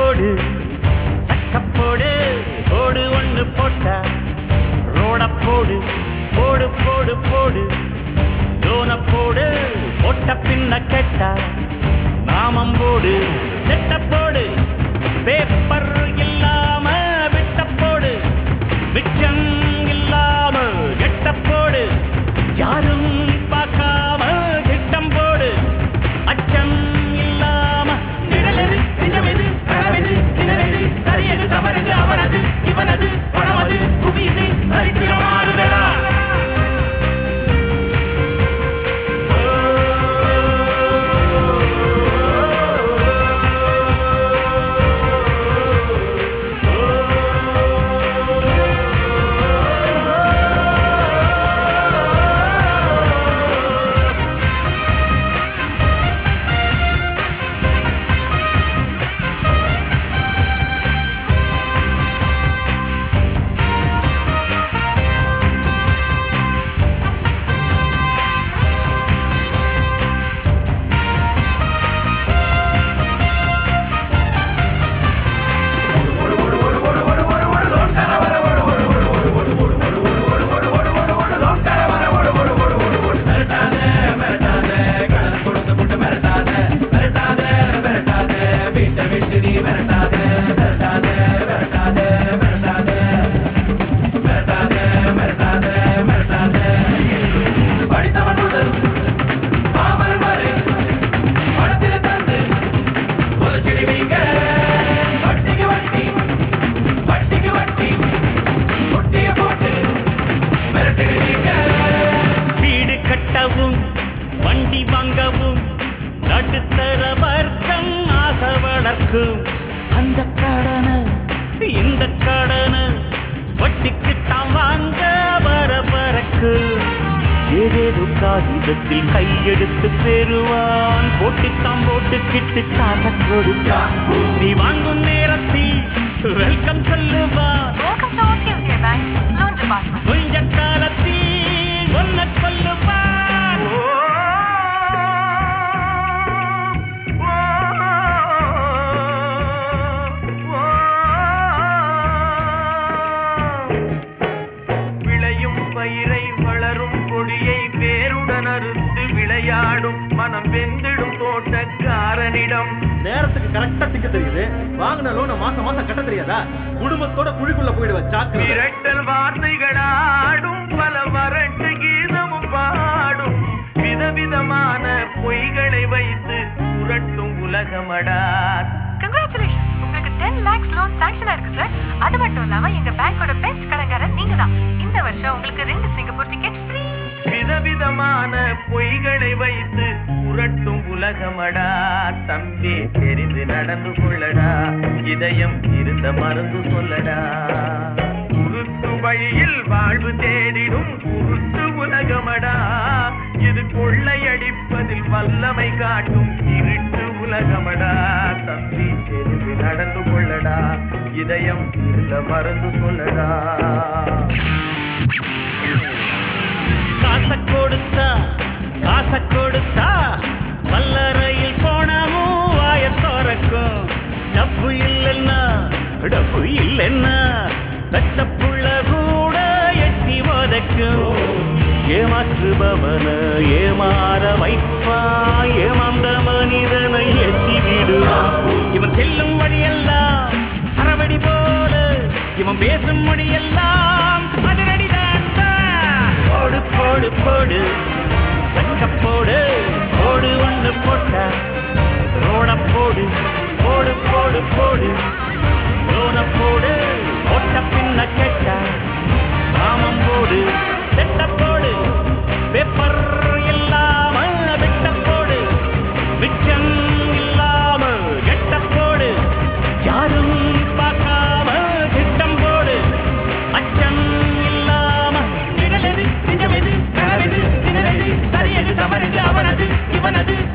போடு தக்க போடு போடு ஒண்ணு போட்டா ரோட போடு போடு போடு போடு லோன போடு போட்ட பின்ன கெட்டா நாமம் போடு செட்ட போடு பேப்பர் இல்லாம விட்ட போடு மிச்சம் இல்லாம கெட்ட போடு யாரும் பார்க்காம திட்டம் போடு அச்சம் இல்லாம நிழலெது நிஜமெது கனவெது நிழலெது சரியது தவறுது அவனது இவனது பணமது குவிது சரித்திரமாறுதடா வீடு கட்டவும் வண்டி வாங்கவும் நடுத்தர வர்க்கம் ஆசை வளர்க்கும் அந்த கடனை இந்த கடனை வட்டிக்குத்தான் வாங்க வர பறக்கு ஏதேதோ காகிதத்தில் கையெடுத்து பெறுவான் போட்டுத்தான் போட்டுக்கிட்டு காசை கொடுத்தான் நீ வாங்கும் நேரத்தில் வெல்கம் சொல்லுவான் Welcome to OTM Bank Loan Department. கொஞ்ச காலத்தில் ஒன்ன கொல்லுவான் விளையும் பயிரை வளரும் கொடியை வேருடன் அறுத்து விளையாடும் மனம் வெந்திடும் தோட்டக்காரனிடம் நேரத்துக்கு கரெக்டா திக்க தெரியுது வாங்கின லோனை மாசம் மாசம் கட்ட தெரியாதா குடும்பத்தோட குழிக்குள்ள போயிடுவ சாக்கு விரட்டல் வார்த்தைகளாடும் பல வறட்டு கீதமும் பாடும் விதவிதமான பொய்களை வைத்து புரட்டும் உலகமடா Congratulations. உங்களுக்கு 10 lakhs loan sanction ஆயிருக்கு சார் அது மட்டும் இல்லாம எங்க பேங்கோட பெஸ்ட் கடன்காரன் நீங்க தான் இந்த வருஷம் உங்களுக்கு ரெண்டு சிங்கப்பூர் டிக்கெட் ஃப்ரீ விதவிதமான பொய்களை வைத்து புரட்டும் உலகமடா தம்பி தெரிந்து நடந்து கொள்ளடா இதயம் இருந்த மருந்து சொல்லடா குருத்து வழியில் வாழ்வு தேடிடும் குருத்து உலகமடா இது கொள்ளையடிப்பதில் வல்லமை காட்டும் இருட்டு உலகமடா தம்பி தெரிந்து நடந்து கொள்ளடா இதயம் இருந்த மருந்து சொல்லடா காச கொடுத்தா காச கொடுத்தா கல்லறையில் போனமும் வாய திறக்கும் டப்பு இல்லைன்னா டப்பு இல்லைன்னா பெத்த புள்ள கூட எட்டி வதக்கும் ஏமாற்றுபவன ஏமாற வைப்பா ஏமாந்த மனிதனை எட்டி விடுவான் இவன் செல்லும் வழியெல்லாம் அறவடி போல இவன் பேசும் மொழியெல்லாம் அதிரடிதான் போடு போடு போடு வெக்க போடு போடு ஒண்ணு போட்ட ரோட போடு போடு போடு போடு லோன போடு போட்ட பின்ன கெட்ட நாமம் போடு செட்ட போடு பேப்பர் இல்லாம விட்ட போடு மிச்சம் இல்லாம கெட்ட போடு யாரும் பார்க்காம திட்டம் போடு அச்சம் இல்லாம நிழலெது நிஜமெது கனவெது நிழலெது சரியது தவறுது அவனது இவனது